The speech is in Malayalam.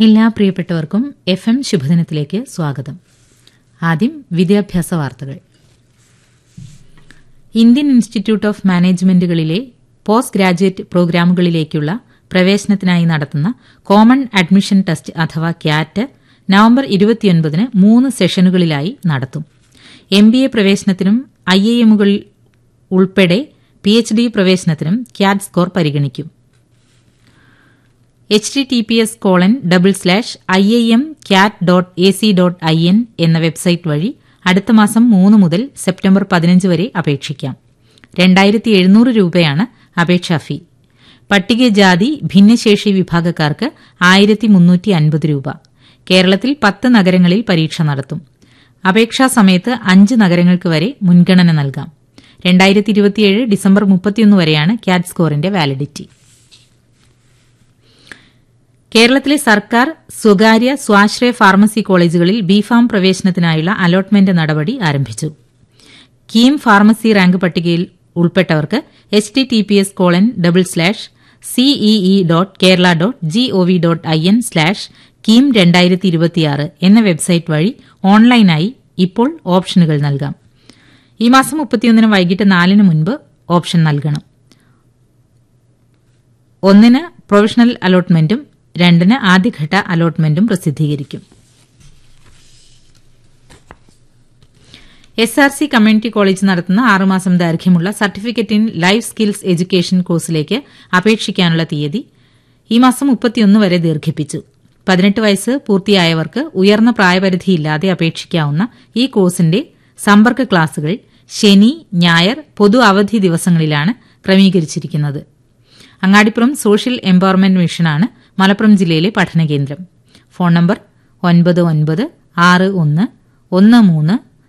എല്ലാ പ്രിയപ്പെട്ടവർക്കും എഫ് എം ശുഭദിനത്തിലേക്ക് സ്വാഗതം ആദ്യം വിദ്യാഭ്യാസ വാർത്തകൾ ഇന്ത്യൻ ഇൻസ്റ്റിറ്റ്യൂട്ട് ഓഫ് മാനേജ്മെന്റുകളിലെ പോസ്റ്റ് ഗ്രാജുവേറ്റ് പ്രോഗ്രാമുകളിലേക്കുള്ള പ്രവേശനത്തിനായി നടത്തുന്ന കോമൺ അഡ്മിഷൻ ടെസ്റ്റ് അഥവാ ക്യാറ്റ് നവംബർ ഇരുപത്തിയൊൻപതിന് മൂന്ന് സെഷനുകളിലായി നടത്തും എം ബി എ പ്രവേശനത്തിനും ഐ ഐ എമ്മുകൾ ഉൾപ്പെടെ പി എച്ച് ഡി പ്രവേശനത്തിനും ക്യാറ്റ് സ്കോർ പരിഗണിക്കും H T T P S colon double slash I I M CAT dot A C dot I N എന്ന വെബ്സൈറ്റ് വഴി അടുത്ത മാസം മൂന്ന് മുതൽ സെപ്റ്റംബർ പതിനഞ്ച് വരെ അപേക്ഷിക്കാം രണ്ടായിരത്തി എഴുന്നൂറ് രൂപയാണ് അപേക്ഷാ ഫീ പട്ടികജാതി ഭിന്നശേഷി വിഭാഗക്കാർക്ക് ആയിരത്തി മുന്നൂറ്റി അൻപത് രൂപ കേരളത്തിൽ പത്ത് നഗരങ്ങളിൽ പരീക്ഷ നടത്തും അപേക്ഷാ സമയത്ത് അഞ്ച് നഗരങ്ങൾക്ക് വരെ മുൻഗണന നൽകാം രണ്ടായിരത്തി ഇരുപത്തിയേഴ് ഡിസംബർ മുപ്പത്തിയൊന്ന് വരെയാണ് ക്യാറ്റ് സ്കോറിന്റെ വാലിഡിറ്റി കേരളത്തിലെ സർക്കാർ സ്വകാര്യ സ്വാശ്രയ ഫാർമസി കോളേജുകളിൽ ബിഫാം പ്രവേശനത്തിനായുള്ള അലോട്ട്മെന്റ് നടപടി ആരംഭിച്ചു കീം ഫാർമസി റാങ്ക് പട്ടികയിൽ ഉൾപ്പെട്ടവർക്ക് H T T P S colon double slash CEE dot Kerala dot G O V dot I N slash KEAM രണ്ടായിരത്തി ഇരുപത്തിയാറ് എന്ന വെബ്സൈറ്റ് വഴി ഓൺലൈനായി ഇപ്പോൾ ഓപ്ഷനുകൾ നൽകാം ഈ മാസം മുപ്പത്തിയൊന്നിന് വൈകിട്ട് നാലിന് മുൻപ് ഓപ്ഷൻ നൽകണം ഒന്നിന് പ്രൊവിഷണൽ അലോട്ട്മെന്റും രണ്ടിന് ആദ്യഘട്ട അലോട്ട്മെന്റും പ്രസിദ്ധീകരിക്കും S R C community college നടത്തുന്ന ആറുമാസം ദൈർഘ്യമുള്ള certificate in life skills education കോഴ്സിലേക്ക് അപേക്ഷിക്കാനുള്ള തീയതി ഈ മാസം മുപ്പത്തിയൊന്ന് വരെ ദീർഘിപ്പിച്ചു പതിനെട്ട് വയസ്സ് പൂർത്തിയായവർക്ക് ഉയർന്ന പ്രായപരിധിയില്ലാതെ അപേക്ഷിക്കാവുന്ന ഈ കോഴ്സിന്റെ സമ്പർക്ക ക്ലാസുകൾ ശനി ഞായർ പൊതു അവധി ദിവസങ്ങളിലാണ് ക്രമീകരിച്ചിരിക്കുന്നത് അങ്ങാടിപ്പുറം സോഷ്യൽ എംപവർമെന്റ് മിഷനാണ് മലപ്പുറം ജില്ലയിലെ പഠനകേന്ദ്രം ഫോൺ നമ്പർ ഒൻപത് ഒൻപത് ആറ് ഒന്ന് ഒന്ന് മൂന്ന്